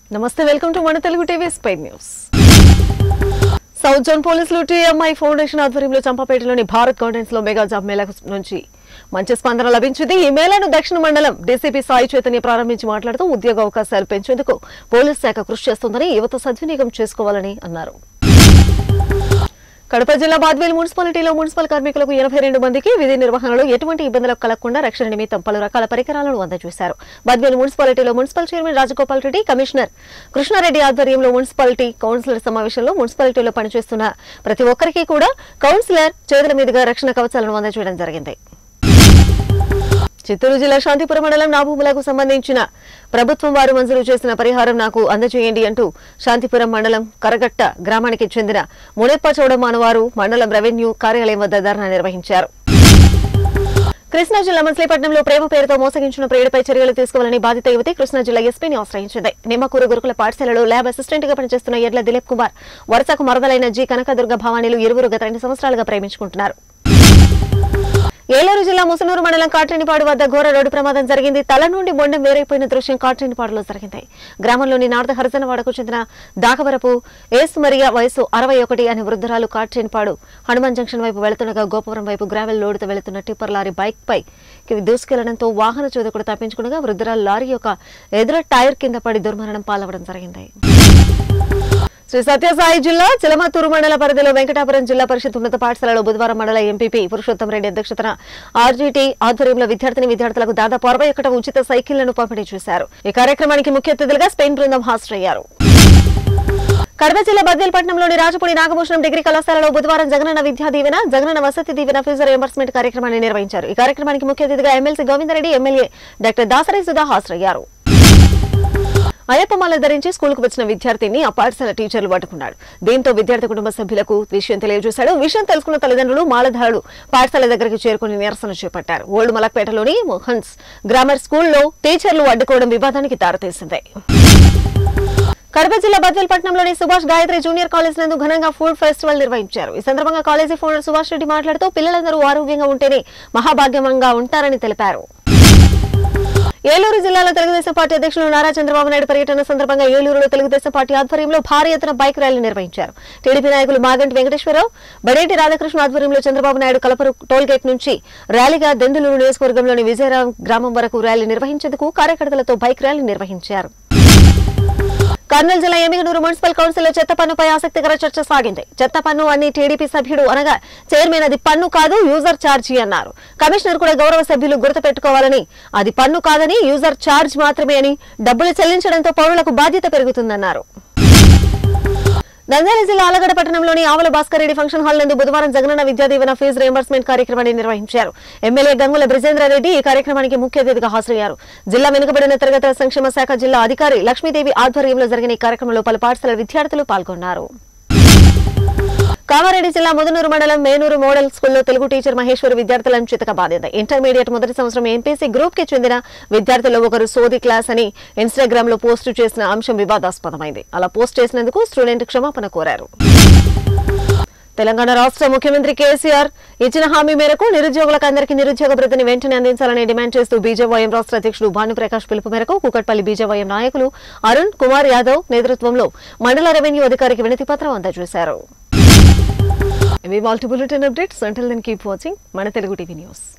నమస్తే welcome to మన Telugu TV spy news south zone పోలీసులు టీఎంఐ ఫౌండేషన్ ఆధ్వర్యంలో చంపాపేటలోని భారత్ గార్డెన్స్ లో మెగా జాబ్ మేళా నుంచి మంచి స్పందన లభించింది ఈ మేళాను దక్షిణ మండలం డీసీపీ సాయి చైతన్య ప్రారంభించి మాట్లాడుతూ ఉద్యోగ అవకాశాలు పెంచేందుకు పోలీస్ శాఖ కృషి చేస్తోందని యువత సద్వినియోగం చేసుకోవాలని అన్నారు కడప జిల్లా బాద్వేల్ మున్సిపాలిటీలో మున్సిపల్ కార్మికులకు ఎనభై రెండు మందికి విధి నిర్వహణలో ఎటువంటి ఇబ్బందులకు కలగకుండా రక్షణ నిమిత్తం పలు రకాల పరికరాలను అందజేశారు బాద్వేల్ మున్సిపాలిటీలో municipal chairman Rajagopal Reddy commissioner Krishnareddy ఆధ్వర్యంలో మున్సిపాలిటీ కౌన్సిలర్ సమావేశంలో మున్సిపాలిటీలో పనిచేస్తున్న ప్రతి ఒక్కరికి కూడా కౌన్సిలర్ చేతుల మీదుగా రక్షణ కవచాలను అందజేయడం జరిగింది చిత్తూరు జిల్లా శాంతిపురం మండలం నా భూములకు సంబంధించిన ప్రభుత్వం వారు మంజూరు చేసిన పరిహారం నాకు అందజేయండి అంటూ శాంతిపురం మండలం కరగట్ట గ్రామానికి చెందిన మునెప్ప చౌడమ్మ వారు మండలం రెవెన్యూ కార్యాలయం వద్ద ధర్నా నిర్వహించారు కృష్ణా జిల్లా మచిలీపట్నంలో ప్రేమ పేరుతో మోసగించిన ప్రియుడిపై చర్యలు తీసుకోవాలని బాధిత యువతి కృష్ణా జిల్లా ఎస్పీని ఆశ్రయించింది నిమ్మకూరు గురుకుల పాఠశాలలో ల్యాబ్ అసిస్టెంట్ గా పనిచేస్తున్న ఎడ్ల దిలీప్ కుమార్ వరుసకు మరదలైన జి కనకదుర్గ భవానీలు ఇరువురు గత రెండు సంవత్సరాలుగా ప్రేమించుకుంటున్నారు ఏలూరు జిల్లా ముసనూరు మండలం కాట్రేనిపాడు వద్ద ఘోర రోడ్డు ప్రమాదం జరిగింది తల నుండి బొండం వేరైపోయిన దృశ్యం కాట్రేనిపాడులో జరిగింది గ్రామంలోని నార్ద హరిజనవాడకు చెందిన దాకవరపు ఏసుమరియ వయసు అరవై ఒకటి అనే వృద్ధురాలు కాట్రేనిపాడు హనుమాన్ జంక్షన్ వైపు వెళుతుండగా గోపవరం వైపు గ్రావెల్ లోడుతో వెళుతున్న టిప్పర్ లారీ బైక్ పై దూసుకెళ్లడంతో వాహన చోదకుడు తప్పించుకునగా వృద్ధురాలు లారీ యొక్క ఎదురు టైర్ కింద పడి దుర్మరణం పాలవడం జరిగింది శ్రీ సత్యసాయి జిల్లా చిలమతూరు మండల పరిధిలో వెంకటాపురం జిల్లా పరిషత్ ఉన్నత పాఠశాలలో బుధవారం మండల ఎంపీపీ పురుషోత్తం రెడ్డి అధ్యక్షతన ఆర్జీటీ ఆధ్వర్యంలో విద్యార్థిని విద్యార్థులకు దాదాపు అరవై ఒకట ఉచిత సైకిళ్లను పంపిణీ చేశారు ఈ కార్యక్రమానికి ముఖ్య అతిథులుగా స్పెయిన్ బృందం హాజరయ్యారు కడప జిల్లా బద్వేల్పట్నంలోని రాజపూడి నాగభూషణం డిగ్రీ కళాశాలలో బుధవారం జగనన్న విద్యా దీవెన జగనన్న వసతి దీవెన ఫీజు రియంబర్స్మెంట్ కార్యక్రమాన్ని నిర్వహించారు ఈ కార్యక్రమానికి ముఖ్య అతిథిగా MLC Govindareddy MLA doctor Dasari Sudha హాజరయ్యారు అయ్యప్పమాల ధరించి స్కూల్కు వచ్చిన విద్యార్థిని ఆ పాఠశాల టీచర్లు పట్టుకున్నాడు దీంతో విద్యార్థి కుటుంబ సభ్యులకు విషయం తెలియజేశాడు విషయం తెలుసుకున్న తల్లిదండ్రులు మాలధారులు పాఠశాల దగ్గరికి చేరుకుని నిరసన చేపట్టారు ఓల్డ్ మలక్పేటలోని మోహన్స్ గ్రామర్ స్కూల్లో టీచర్లు అడ్డుకోవడం వివాదానికి దారితీసింది కడప జిల్లా బద్వేల్పట్నంలోని సుభాష్ గాయత్రి జూనియర్ కాలేజ్ నందు ఘనంగా ఫుడ్ ఫెస్టివల్ నిర్వహించారు ఈ సందర్భంగా కాలేజీ ఫౌండర్ సుభాష్ రెడ్డి మాట్లాడుతూ పిల్లలందరూ ఆరోగ్యంగా ఉంటేనే మహాభాగ్యంగా ఉంటారని తెలిపారు ఏలూరు జిల్లాలో తెలుగుదేశం పార్టీ అధ్యక్షులు నారా చంద్రబాబు నాయుడు పర్యటన సందర్భంగా ఏలూరులో తెలుగుదేశం పార్టీ ఆధ్వర్యంలో భారీ ఎత్తున బైక్ ర్యాలీ నిర్వహించారు టీడీపీ నాయకులు మాగంటి వెంకటేశ్వరరావు బడేటి రాధాకృష్ణ ఆధ్వర్యంలో చంద్రబాబు నాయుడు కలపరు టోల్ గేట్ నుంచి ర్యాలీగా దెందులూరు నియోజకవర్గంలోని విజయరాం గ్రామం వరకు ర్యాలీ నిర్వహించేందుకు కార్యకర్తలతో బైక్ ర్యాలీ నిర్వహించారు కర్నూలు జిల్లా ఎమ్మిగనూరు మున్సిపల్ కౌన్సిల్లో చెత్త పన్నుపై ఆసక్తికర చర్చ సాగింది చెత్త పన్ను అని టీడీపీ సభ్యుడు అనగా చైర్మన్ అది పన్ను కాదు యూజర్ ఛార్జీ అన్నారు కమిషనర్ కూడా గౌరవ సభ్యులు గుర్తుపెట్టుకోవాలని అది పన్ను కాదని యూజర్ ఛార్జ్ మాత్రమే అని డబ్బులు చెల్లించడంతో పౌరులకు బాధ్యత పెరుగుతుందన్నారు నంద్యాల జిల్లా ఆలగడ పట్టణంలోని ఆవల భాస్కర్ రెడ్డి ఫంక్షన్ హాల్ నందు బుధవారం జగనన్న విద్యా దీవెన ఫీజు రియంబర్స్మెంట్ కార్యక్రమాన్ని నిర్వహించారు ఎమ్మెల్యే గంగుల బ్రిజేంద్రారెడ్డి ఈ కార్యక్రమానికి ముఖ్య అతిథిగా హాజరయ్యారు జిల్లా వెనుకబడిన తరగతుల సంక్షేమ శాఖ జిల్లా అధికారి లక్ష్మీదేవి ఆధ్వర్యంలో జరిగిన ఈ కార్యక్రమంలో పలు పాఠశాలల విద్యార్థులు పాల్గొన్నారు కామారెడ్డి జిల్లా ముదనూరు మండలం మేనూరు మోడల్ స్కూల్లో తెలుగు టీచర్ మహేశ్వరి విద్యార్థులను చితకబాదింది ఇంటర్మీడియట్ మొదటి సంవత్సరం ఎంపీసీ గ్రూప్ కి చెందిన విద్యార్థుల్లో ఒకరు సోది క్లాస్ అని ఇన్స్టాగ్రామ్ లో పోస్టు చేసిన అంశం వివాదాస్పదమైంది అలా పోస్ట్ చేసినందుకు స్టూడెంట్ క్షమాపణ కోరారు తెలంగాణ రాష్ట్ర ముఖ్యమంత్రి కేసీఆర్ ఇచ్చిన హామీ మేరకు నిరుద్యోగులకు అందరికీ నిరుద్యోగ భృతిని వెంటనే అందించాలని డిమాండ్ చేస్తూ బీజేవైఎం రాష్ట్ర అధ్యక్షుడు భానుప్రకాష్ పిలుపు మేరకు కూకట్పల్లి బీజేవైఎం నాయకులు అరుణ్ కుమార్ యాదవ్ నేతృత్వంలో మండల రెవెన్యూ అధికారికి వినతి పత్రం అందజేశారు ఇవి వాల్టి bulletin updates until then keep watching మన తెలుగు టీవీ న్యూస్